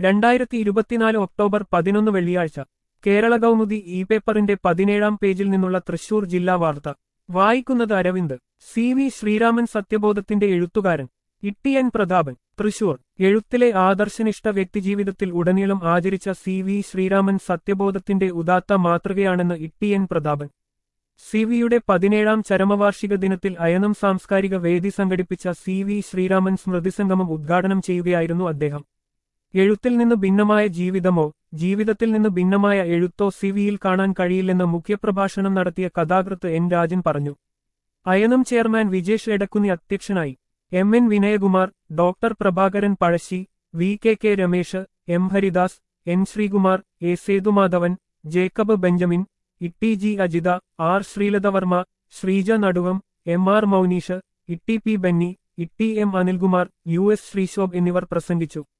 രണ്ടായിരത്തി ഇരുപത്തിനാല് ഒക്ടോബർ പതിനൊന്ന് വെള്ളിയാഴ്ച കേരള കൗമുദി ഇ പേപ്പറിന്റെ പതിനേഴാം പേജിൽ നിന്നുള്ള തൃശൂർ ജില്ലാ വാർത്ത വായിക്കുന്നത് അരവിന്ദ് സി വി ശ്രീരാമൻ സത്യബോധത്തിന്റെ എഴുത്തുകാരൻ ഇട്ടി എൻ പ്രതാപൻ തൃശൂർ എഴുത്തിലെ ആദർശനിഷ്ഠ വ്യക്തിജീവിതത്തിൽ ഉടനീളം ആചരിച്ച സി വി ശ്രീരാമൻ സത്യബോധത്തിന്റെ ഉദാത്ത മാതൃകയാണെന്ന് ഇട്ടി എൻ പ്രതാപൻ സി വിയുടെ പതിനേഴാം ചരമവാർഷിക ദിനത്തിൽ അയനം സാംസ്കാരിക വേദി സംഘടിപ്പിച്ച സി വി ശ്രീരാമൻ സ്മൃതിസംഗമം ഉദ്ഘാടനം ചെയ്യുകയായിരുന്നു അദ്ദേഹം എഴുത്തിൽ നിന്ന് ഭിന്നമായ ജീവിതമോ ജീവിതത്തിൽ നിന്ന് ഭിന്നമായ എഴുത്തോ സി വിയിൽ കാണാൻ കഴിയില്ലെന്ന് മുഖ്യപ്രഭാഷണം നടത്തിയ കഥാകൃത്ത് എൻ രാജൻ പറഞ്ഞു അയനം ചെയർമാൻ വിജേഷ് എടക്കുന്നി അധ്യക്ഷനായി M N Vinayakumar doctor Prabhakaran Pazhassi V K K Ramesh M Haridas N Sreekumar A Sethumadhavan Jacob Benjamin ഇട്ടി G Ajitha R Sreelathavarma Sreeja Naduvam M R Mouneesh ഇട്ടി പി ബെന്നി ഇട്ടി M Anilkumar U S Sreeshobh എന്നിവർ പ്രസംഗിച്ചു